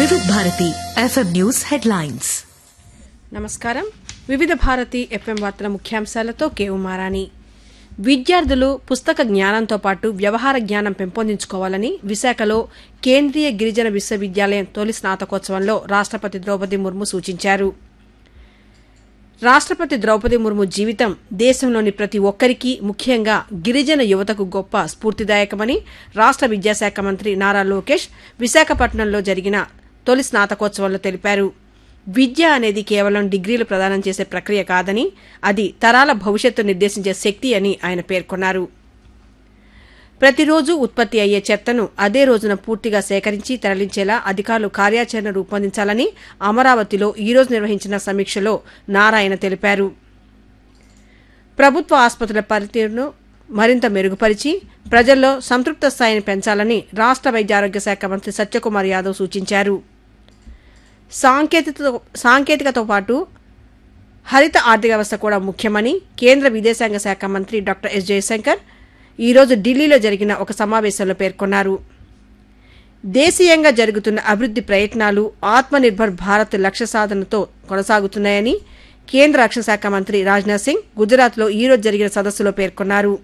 వివిధ Bharati FM news headlines నమస్కారం వివిధ భారతి ఎఫ్ఎం వార్తల ముఖ్యాంశాలతో కే ఉమారాణి విద్యార్థులు పుస్తక జ్ఞానంతో పాటు వ్యవహార జ్ఞానం పెంపొందించుకోవాలని విశాఖలో కేంద్రీయ గిరిజన విశ్వవిద్యాలయం తొలి స్నాతకోత్సవంలో రాష్ట్రపతి ద్రౌపది ముర్ము సూచించారు రాష్ట్రపతి ద్రౌపది ముర్ము జీవితం దేశంలోని ప్రతి ఒక్కరికి ముఖ్యంగా గిరిజన యువతకు గొప్ప స్ఫూర్తిదాయకమని రాష్ట్ర విద్యాశాఖ మంత్రి నారా లోకేష్ విశాఖపట్నంలో జరిగిన తొలి స్నాతకోత్సవంలో తెలిపారు విద్య అనేది కేవలం డిగ్రీలు ప్రదానం చేసే ప్రక్రియ కాదని అది తరాల భవిష్యత్తు నిర్దేశించే శక్తి అని ఆయన పేర్కొన్నారు ప్రతిరోజు ఉత్పత్తి అయ్యే చెత్తను అదే రోజున పూర్తిగా సేకరించి తరలించేలా అధికారులు కార్యాచరణ రూపొందించాలని అమరావతిలో ఈరోజు నిర్వహించిన సమీక్షలో నారాయణ తెలిపారు ప్రభుత్వ ఆసుపత్రుల పనితీరును మరింత మెరుగుపరిచి ప్రజల్లో సంతృప్త స్థాయిని పెంచాలని రాష్ట్ర వైద్య ఆరోగ్య శాఖ మంత్రి సత్యకుమార్ యాదవ్ సూచించారు సాంకేతికతో సాంకేతికతో పాటు హరిత ఆర్థిక వ్యవస్థ కూడా ముఖ్యమని కేంద్ర విదేశాంగ శాఖ మంత్రి డాక్టర్ ఎస్ జయశంకర్ ఈరోజు ఢిల్లీలో జరిగిన ఒక సమావేశంలో పేర్కొన్నారు దేశీయంగా జరుగుతున్న అభివృద్ది ప్రయత్నాలు ఆత్మనిర్భర్ భారత్ లక్ష్య సాధనతో కొనసాగుతున్నాయని కేంద్ర రక్షణ శాఖ మంత్రి రాజ్నాథ్ సింగ్ గుజరాత్లో ఈరోజు జరిగిన సదస్సులో పేర్కొన్నారు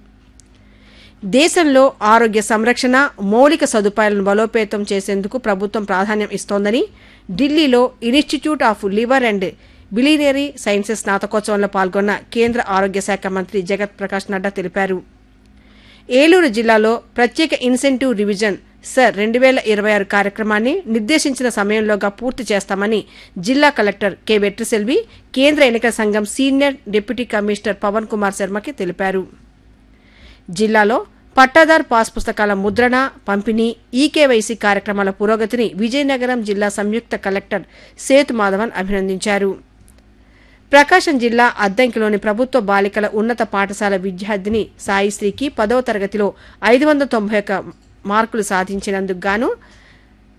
దేశంలో ఆరోగ్య సంరక్షణ మౌలిక సదుపాయాలను బలోపేతం చేసేందుకు ప్రభుత్వం ప్రాధాన్యం ఇస్తోందని ఢిల్లీలో institute of liver and biliary sciences స్నాతకోత్సవంలో పాల్గొన్న కేంద్ర ఆరోగ్య శాఖ మంత్రి జగత్ ప్రకాష్ నడ్డా తెలిపారు ఏలూరు జిల్లాలో ప్రత్యేక ఇన్సెంటివ్ రివిజన్ సర్ రెండు వేల ఇరవై ఆరు కార్యక్రమాన్ని నిర్దేశించిన సమయంలోగా పూర్తి చేస్తామని జిల్లా కలెక్టర్ కె వెట్రిసెల్వి కేంద్ర ఎన్నికల సంఘం senior deputy commissioner Pavan Kumar శర్మకి తెలిపారు జిల్లాలో పట్టాదార్ పాస్ పుస్తకాల ముద్రణ పంపిణీ ఈకేవైసీ కార్యక్రమాల పురోగతిని విజయనగరం జిల్లా సంయుక్త కలెక్టర్ సేతు మాధవన్ అభినందించారు ప్రకాశం జిల్లా అద్దంకిలోని ప్రభుత్వ బాలికల ఉన్నత పాఠశాల విద్యార్థిని సాయిశ్రీకి పదవ తరగతిలో ఐదు వందల తొంభై ఒక్క మార్కులు సాధించినందుకు గాను